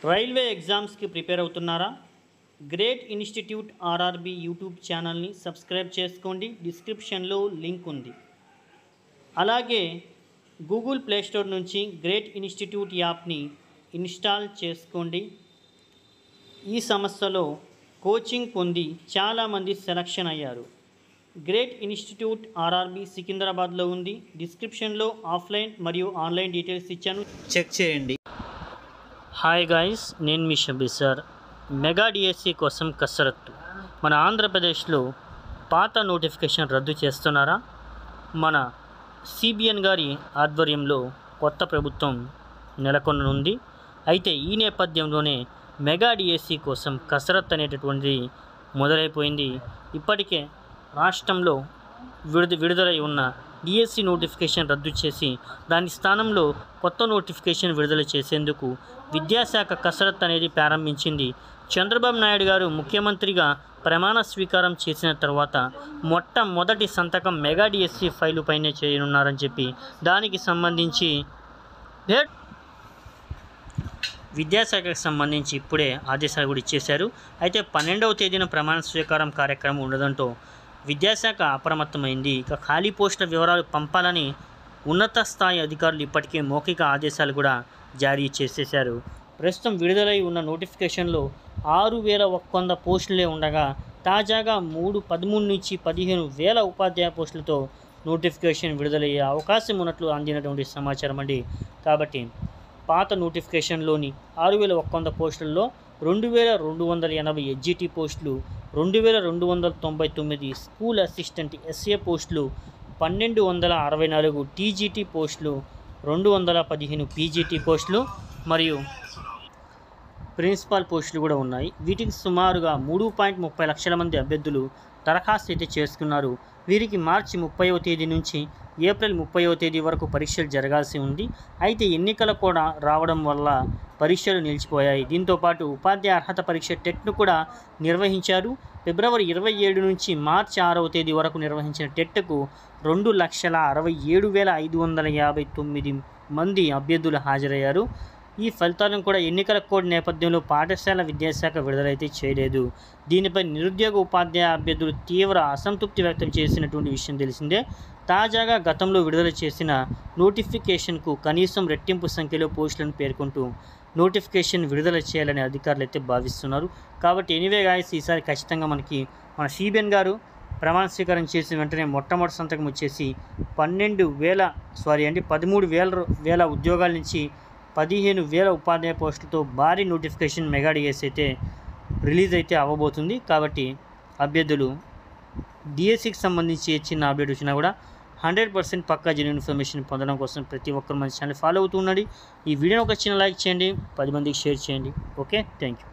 railway ఎగ్జామ్స్కి prepare అవుతున్నారా great institute RRB YouTube ఛానల్ని సబ్స్క్రైబ్ చేసుకోండి డిస్క్రిప్షన్లో లింక్ ఉంది అలాగే గూగుల్ ప్లేస్టోర్ నుంచి గ్రేట్ ఇన్స్టిట్యూట్ యాప్ని ఇన్స్టాల్ చేసుకోండి ఈ సంస్థలో కోచింగ్ పొంది చాలామంది సెలక్షన్ అయ్యారు గ్రేట్ ఇన్స్టిట్యూట్ ఆర్ఆర్బి సికింద్రాబాద్లో ఉంది డిస్క్రిప్షన్లో ఆఫ్లైన్ మరియు ఆన్లైన్ డీటెయిల్స్ ఇచ్చాను చెక్ చేయండి హాయ్ గాయస్ నేను మీ షబీ సార్ మెగా డిఎస్సి కోసం కసరత్తు మన ఆంధ్రప్రదేశ్లో పాత నోటిఫికేషన్ రద్దు చేస్తున్నారా మన సిబిఎన్ గారి ఆధ్వర్యంలో కొత్త ప్రభుత్వం నెలకొననుంది అయితే ఈ నేపథ్యంలోనే మెగా డిఎస్సి కోసం కసరత్ అనేటటువంటిది మొదలైపోయింది ఇప్పటికే రాష్ట్రంలో విడుద విడుదలై ఉన్న డిఎస్సి నోటిఫికేషన్ రద్దు చేసి దాని స్థానంలో కొత్త నోటిఫికేషన్ విడుదల చేసేందుకు విద్యాశాఖ కసరత్ అనేది ప్రారంభించింది చంద్రబాబు నాయుడు గారు ముఖ్యమంత్రిగా ప్రమాణ స్వీకారం చేసిన తర్వాత మొట్టమొదటి సంతకం మెగా డిఎస్సి ఫైలు పైనే చేయనున్నారని చెప్పి దానికి సంబంధించి ఏ- విద్యాశాఖకు సంబంధించి ఇప్పుడే ఆదేశాలు కూడా ఇచ్చేశారు అయితే పన్నెండవ తేదీన ప్రమాణ స్వీకారం కార్యక్రమం ఉండడంతో విద్యాశాఖ అప్రమత్తమైంది ఇక ఖాళీ పోస్టుల వివరాలు పంపాలని ఉన్నత స్థాయి అధికారులు ఇప్పటికే మౌఖిక ఆదేశాలు కూడా జారీ చేసేశారు ప్రస్తుతం విడుదలై ఉన్న నోటిఫికేషన్లో ఆరు వేల ఒక్క వంద పోస్టులే ఉండగా తాజాగా మూడు పదమూడు నుంచి పదిహేను వేల ఉపాధ్యాయ పోస్టులతో నోటిఫికేషన్ విడుదలయ్యే అవకాశం ఉన్నట్లు అందినటువంటి సమాచారం అండి కాబట్టి పాత నోటిఫికేషన్లోని ఆరు వేల ఒక్క వంద పోస్టుల్లో రెండు వేల రెండు వందల ఎనభై ఎస్జిటి పోస్టులు రెండు వేల రెండు వందల తొంభై తొమ్మిది స్కూల్ అసిస్టెంట్ ఎస్ఏ పోస్టులు పన్నెండు వందల అరవై నాలుగు టీజీటీ పోస్టులు రెండు వందల పదిహేను పీజీటీ పోస్టులు మరియు ప్రిన్సిపాల్ పోస్టులు కూడా ఉన్నాయి వీటికి సుమారుగా మూడు పాయింట్ ముప్పై లక్షల మంది అభ్యర్థులు దరఖాస్తు అయితే చేసుకున్నారు వీరికి మార్చి ముప్పైవ తేదీ నుంచి ఏప్రిల్ ముప్పైవ తేదీ వరకు పరీక్షలు జరగాల్సి ఉంది అయితే ఎన్నికలు కూడా రావడం వల్ల పరీక్షలు నిలిచిపోయాయి దీంతోపాటు ఉపాధ్యాయ అర్హత పరీక్ష టెట్ను కూడా నిర్వహించారు ఫిబ్రవరి ఇరవై ఏడు నుంచి మార్చి ఆరవ తేదీ వరకు నిర్వహించిన టెట్కు రెండు లక్షల అరవై ఏడు వేల ఐదు వందల యాభై తొమ్మిది మంది అభ్యర్థులు హాజరయ్యారు ఈ ఫలితాలను కూడా ఎన్నికల కోడ్ నేపథ్యంలో పాఠశాల విద్యాశాఖ విడుదలైతే చేయలేదు దీనిపై నిరుద్యోగ ఉపాధ్యాయ అభ్యర్థులు తీవ్ర అసంతృప్తి వ్యక్తం చేసినటువంటి విషయం తెలిసిందే తాజాగా గతంలో విడుదల చేసిన నోటిఫికేషన్కు కనీసం రెట్టింపు సంఖ్యలో పోస్టులను పేర్కొంటూ నోటిఫికేషన్ విడుదల చేయాలని అధికారులు అయితే భావిస్తున్నారు కాబట్టి ఎనీవే గాయస్ ఈసారి ఖచ్చితంగా మనకి మన సిబిఎన్ గారు ప్రమాణ స్వీకారం చేసిన వెంటనే మొట్టమొదటి సంతకం వచ్చేసి పన్నెండు వేల సారీ అండి పదమూడు వేల రూ- వేల ఉద్యోగాల నుంచి పదిహేను వేల ఉపాధ్యాయ పోస్టులతో భారీ నోటిఫికేషన్ మెగా డిఎస్ అయితే రిలీజ్ అయితే అవ్వబోతుంది కాబట్టి అభ్యర్థులు డిఎస్సికి సంబంధించి ఏ చిన్న అప్డేట్ వచ్చినా కూడా హండ్రెడ్ పర్సెంట్ పక్కా జెన్యున్ ఇన్ఫర్మేషన్ పొందడం కోసం ప్రతి ఒక్కరు మన ఛానల్ ఫాలో అవుతూ ఉండండి ఈ వీడియోని ఒక చిన్న లైక్ చేయండి పది మందికి షేర్ చేయండి ఓకే థ్యాంక్ యూ